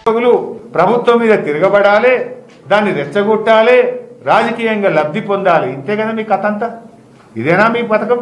ఉద్యోగులు ప్రభుత్వం మీద తిరగబడాలి దాన్ని రెచ్చగొట్టాలి రాజకీయంగా లబ్ధి పొందాలి ఇంతే కదా మీ కథ అంతా ఇదేనా మీ పథకం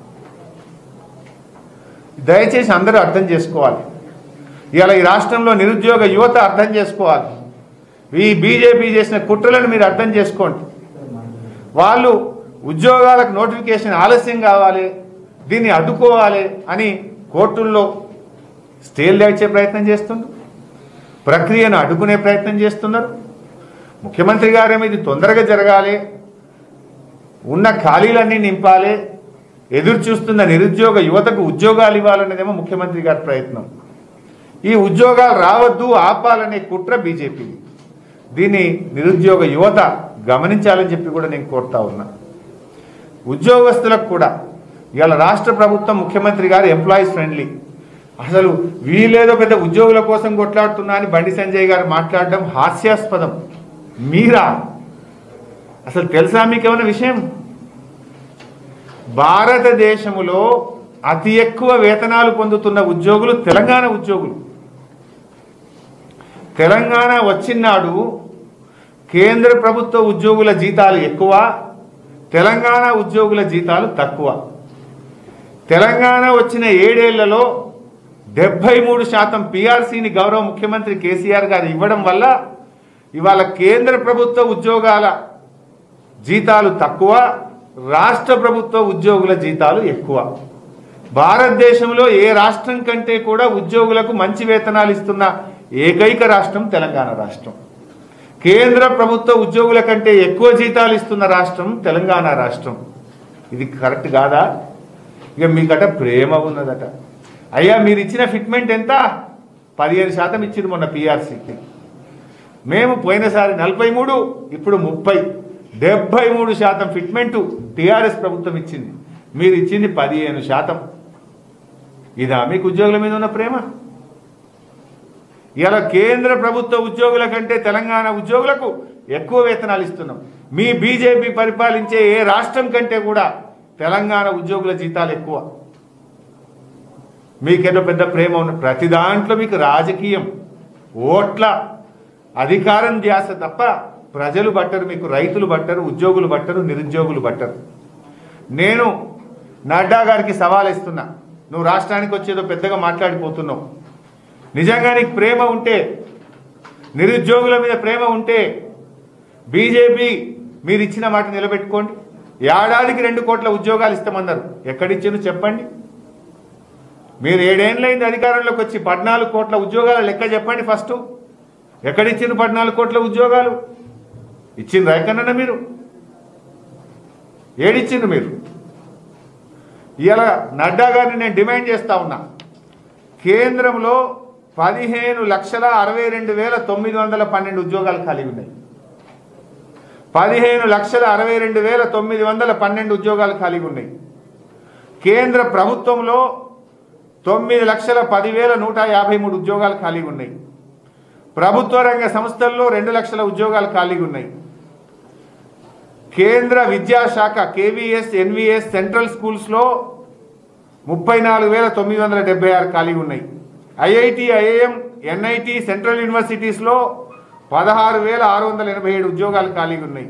దయచేసి అందరూ అర్థం చేసుకోవాలి ఇవాళ ఈ రాష్ట్రంలో నిరుద్యోగ యువత అర్థం చేసుకోవాలి ఈ బీజేపీ చేసిన కుట్రలను మీరు అర్థం చేసుకోండి వాళ్ళు ఉద్యోగాలకు నోటిఫికేషన్ ఆలస్యం కావాలి దీన్ని అడ్డుకోవాలి అని కోర్టుల్లో స్టేలు దాచే ప్రయత్నం చేస్తున్నారు ప్రక్రియను అడ్డుకునే ప్రయత్నం చేస్తున్నారు ముఖ్యమంత్రి గారేమో ఇది తొందరగా జరగాలి ఉన్న ఖాళీలన్నీ నింపాలి ఎదురు చూస్తున్న నిరుద్యోగ యువతకు ఉద్యోగాలు ఇవ్వాలనేదేమో ముఖ్యమంత్రి గారి ప్రయత్నం ఈ ఉద్యోగాలు రావద్దు ఆపాలనే కుట్ర బీజేపీ దీన్ని నిరుద్యోగ యువత గమనించాలని చెప్పి కూడా నేను కోరుతా ఉన్నా ఉద్యోగస్తులకు కూడా ఇవాళ రాష్ట్ర ప్రభుత్వం ముఖ్యమంత్రి గారు ఎంప్లాయీస్ ఫ్రెండ్లీ అసలు వీళ్ళేదో పెద్ద ఉద్యోగుల కోసం కొట్లాడుతున్నా అని బండి సంజయ్ గారు మాట్లాడడం హాస్యాస్పదం మీరా అసలు తెలుసా మీకు ఏమైనా విషయం భారతదేశములో అతి ఎక్కువ వేతనాలు పొందుతున్న ఉద్యోగులు తెలంగాణ ఉద్యోగులు తెలంగాణ వచ్చినాడు కేంద్ర ప్రభుత్వ ఉద్యోగుల జీతాలు ఎక్కువ తెలంగాణ ఉద్యోగుల జీతాలు తక్కువ తెలంగాణ వచ్చిన ఏడేళ్లలో డెబ్బై మూడు శాతం పిఆర్సీని గౌరవ ముఖ్యమంత్రి కేసీఆర్ గారు ఇవ్వడం వల్ల ఇవాళ కేంద్ర ప్రభుత్వ ఉద్యోగాల జీతాలు తక్కువ రాష్ట్ర ప్రభుత్వ ఉద్యోగుల జీతాలు ఎక్కువ భారతదేశంలో ఏ రాష్ట్రం కంటే కూడా ఉద్యోగులకు మంచి వేతనాలు ఇస్తున్న ఏకైక రాష్ట్రం తెలంగాణ రాష్ట్రం కేంద్ర ప్రభుత్వ ఉద్యోగుల కంటే ఎక్కువ జీతాలు ఇస్తున్న రాష్ట్రం తెలంగాణ రాష్ట్రం ఇది కరెక్ట్ కాదా ఇక మీకట ప్రేమ ఉన్నదట అయ్యా మీరు ఇచ్చిన ఫిట్మెంట్ ఎంత పదిహేను శాతం ఇచ్చింది మొన్న పిఆర్సీకి మేము పోయినసారి నలభై మూడు ఇప్పుడు ముప్పై డెబ్బై మూడు శాతం ఫిట్మెంటు టీఆర్ఎస్ ప్రభుత్వం ఇచ్చింది మీరు ఇచ్చింది పదిహేను శాతం ఇదా మీకు ఉద్యోగుల మీద ఉన్న ప్రేమ ఇలా కేంద్ర ప్రభుత్వ ఉద్యోగుల కంటే తెలంగాణ ఉద్యోగులకు ఎక్కువ వేతనాలు ఇస్తున్నాం మీ బీజేపీ పరిపాలించే ఏ రాష్ట్రం కంటే కూడా తెలంగాణ ఉద్యోగుల జీతాలు ఎక్కువ మీకేదో పెద్ద ప్రేమ ఉన్న ప్రతి దాంట్లో మీకు రాజకీయం ఓట్ల అధికారం ధ్యాస తప్ప ప్రజలు బట్టరు మీకు రైతులు బట్టరు ఉద్యోగులు బట్టరు నిరుద్యోగులు బట్టరు నేను నడ్డా గారికి సవాల్ ఇస్తున్నా నువ్వు రాష్ట్రానికి వచ్చేదో పెద్దగా మాట్లాడిపోతున్నావు నిజంగా నీకు ప్రేమ ఉంటే నిరుద్యోగుల మీద ప్రేమ ఉంటే బీజేపీ మీరు ఇచ్చిన మాట నిలబెట్టుకోండి ఏడాదికి రెండు కోట్ల ఉద్యోగాలు ఇస్తామన్నారు ఎక్కడిచ్చారు చెప్పండి మీరు ఏడేళ్ళైంది అధికారంలోకి వచ్చి పద్నాలుగు కోట్ల ఉద్యోగాల లెక్క చెప్పండి ఫస్ట్ ఎక్కడిచ్చింది పద్నాలుగు కోట్ల ఉద్యోగాలు ఇచ్చింది రైకన్న మీరు ఏడిచ్చిండ్రు మీరు ఇలా నడ్డా గారిని నేను డిమాండ్ చేస్తా ఉన్నా కేంద్రంలో పదిహేను లక్షల అరవై రెండు వేల తొమ్మిది వందల పన్నెండు ఉద్యోగాలు ఖాళీ ఉన్నాయి పదిహేను లక్షల అరవై రెండు వేల తొమ్మిది వందల పన్నెండు ఉద్యోగాలు ఖాళీగా ఉన్నాయి కేంద్ర ప్రభుత్వంలో తొమ్మిది లక్షల పదివేల నూట యాభై మూడు ఉద్యోగాలు ఖాళీగా ఉన్నాయి ప్రభుత్వ రంగ సంస్థల్లో రెండు లక్షల ఉద్యోగాలు ఖాళీగా ఉన్నాయి కేంద్ర విద్యాశాఖ కేవీఎస్ ఎన్విఎస్ సెంట్రల్ స్కూల్స్లో ముప్పై నాలుగు వేల తొమ్మిది వందల డెబ్బై ఆరు ఖాళీగా ఉన్నాయి ఐఐటి ఐఐఎం ఎన్ఐటి సెంట్రల్ యూనివర్సిటీస్లో పదహారు వేల ఆరు వందల ఎనభై ఏడు ఉద్యోగాలు ఖాళీగా ఉన్నాయి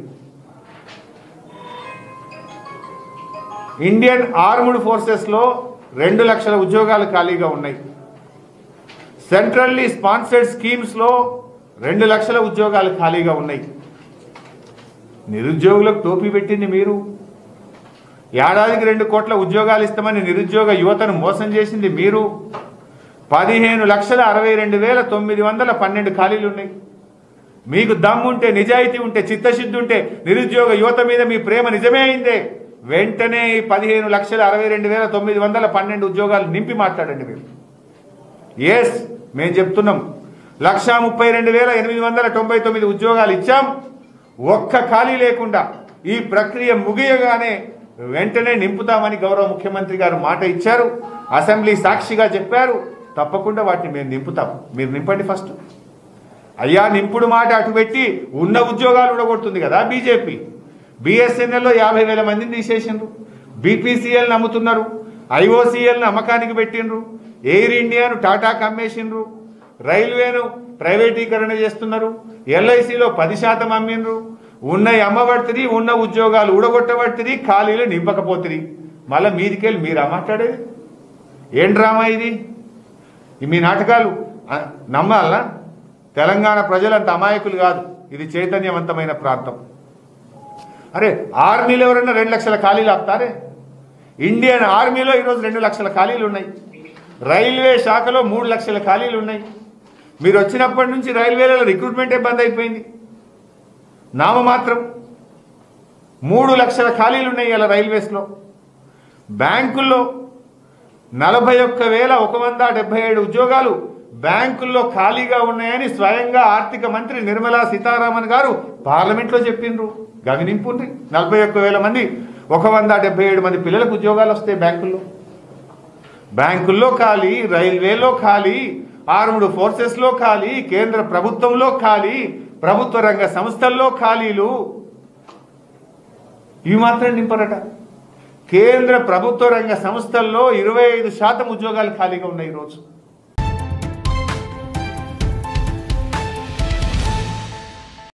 ఇండియన్ ఆర్మ్డ్ ఫోర్సెస్లో రెండు లక్షల ఉద్యోగాలు ఖాళీగా ఉన్నాయి సెంట్రల్లీ స్పాన్సర్డ్ స్కీమ్స్లో రెండు లక్షల ఉద్యోగాలు ఖాళీగా ఉన్నాయి నిరుద్యోగులకు టోపీ పెట్టింది మీరు ఏడాదికి రెండు కోట్ల ఉద్యోగాలు ఇస్తామని నిరుద్యోగ యువతను మోసం చేసింది మీరు పదిహేను లక్షల అరవై రెండు వేల తొమ్మిది వందల పన్నెండు ఖాళీలు ఉన్నాయి మీకు దమ్ముంటే నిజాయితీ ఉంటే చిత్తశుద్ధి ఉంటే నిరుద్యోగ యువత మీద మీ ప్రేమ నిజమే అయిందే వెంటనే ఈ పదిహేను లక్షల అరవై రెండు వేల తొమ్మిది వందల పన్నెండు ఉద్యోగాలు నింపి మాట్లాడండి మీరు ఎస్ మేము చెప్తున్నాం లక్షా ముప్పై రెండు వేల ఎనిమిది వందల తొంభై తొమ్మిది ఉద్యోగాలు ఇచ్చాం ఒక్క ఖాళీ లేకుండా ఈ ప్రక్రియ ముగియగానే వెంటనే నింపుతామని గౌరవ ముఖ్యమంత్రి గారు మాట ఇచ్చారు అసెంబ్లీ సాక్షిగా చెప్పారు తప్పకుండా వాటిని మేము నింపుతాం మీరు నింపండి ఫస్ట్ అయ్యా నింపుడు మాట అటు పెట్టి ఉన్న ఉద్యోగాలు ఉడగొడుతుంది కదా బీజేపీ బిఎస్ఎన్ఎల్లో యాభై వేల మందిని తీసేసిండ్రు బీపీసీఎల్ అమ్ముతున్నారు ఐఓసీఎల్ని అమ్మకానికి పెట్టిండ్రు ఎయిర్ ఇండియాను టాటాకి అమ్మేసిండ్రు రైల్వేను ప్రైవేటీకరణ చేస్తున్నారు ఎల్ఐసిలో పది శాతం అమ్మిండ్రు ఉన్న అమ్మబడితిరి ఉన్న ఉద్యోగాలు ఊడగొట్టబడితిరి ఖాళీలు నింపకపోతిరి మళ్ళీ మీదికెళ్ళి మీరా మాట్లాడేది ఏం డ్రామా ఇది ఈ మీ నాటకాలు ఆ, నమ్మాలా తెలంగాణ ప్రజలంత అమాయకులు కాదు ఇది చైతన్యవంతమైన ప్రాంతం అరే ఆర్మీలో ఎవరైనా రెండు లక్షల ఖాళీలు ఆపుతారే ఇండియన్ ఆర్మీలో ఈరోజు రెండు లక్షల ఖాళీలు ఉన్నాయి రైల్వే శాఖలో మూడు లక్షల ఖాళీలు ఉన్నాయి మీరు వచ్చినప్పటి నుంచి రైల్వేలలో రిక్రూట్మెంటే బంద్ అయిపోయింది నామమాత్రం మూడు లక్షల ఖాళీలు ఉన్నాయి ఇలా రైల్వేస్లో బ్యాంకుల్లో నలభై ఒక్క వేల ఒక వంద డెబ్బై ఏడు ఉద్యోగాలు బ్యాంకుల్లో ఖాళీగా ఉన్నాయని స్వయంగా ఆర్థిక మంత్రి నిర్మలా సీతారామన్ గారు పార్లమెంట్లో చెప్పిండ్రు గగనింపుండ్రి నలభై ఒక్క వేల మంది ఒక వంద డెబ్బై ఏడు మంది పిల్లలకు ఉద్యోగాలు వస్తాయి బ్యాంకుల్లో బ్యాంకుల్లో ఖాళీ రైల్వేలో ఖాళీ ఆర్మ్డ్ ఫోర్సెస్లో ఖాళీ కేంద్ర ప్రభుత్వంలో ఖాళీ ప్రభుత్వ రంగ సంస్థల్లో ఖాళీలు ఇవి మాత్రం నింపరట కేంద్ర ప్రభుత్వ రంగ సంస్థల్లో ఇరవై ఐదు శాతం ఉద్యోగాలు ఖాళీగా ఉన్నాయి ఈరోజు